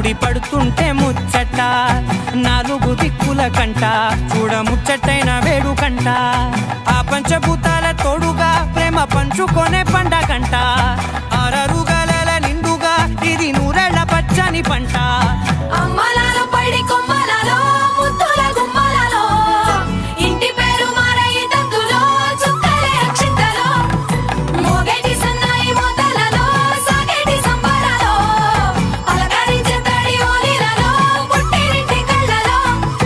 ముడి పడుతుంటే ముచ్చట నాలుగు దిక్కుల కంట చూడ ముచ్చటైన వేడు కంట ఆ పంచభూతాల తోడుగా ప్రేమ పంచుకొనే పండగంట ఆరరుగల నిండుగా ఇది నూరెళ్ళ పచ్చని పంట అమ్మలాలో పడి కొమ్మలలో ముద్దుల గుమ్మలలో ఇంటి పేరు మారయి తందులో చుక్కలే అక్షింతలో మోగేటి సన్నాయి మోతలలో సాగేటి సంబరాలో పలకరించే తడి ఓలిలలో పుట్టినింటి కళ్ళలో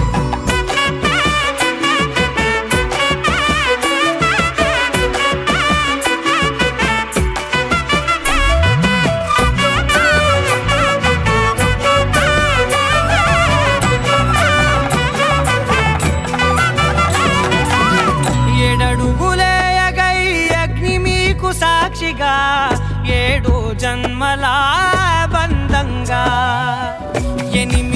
ఏడడుగులేయగై అగ్ని మీకు సాక్షిగా ఏడు జన్మల బంధంగా ఎనిమిది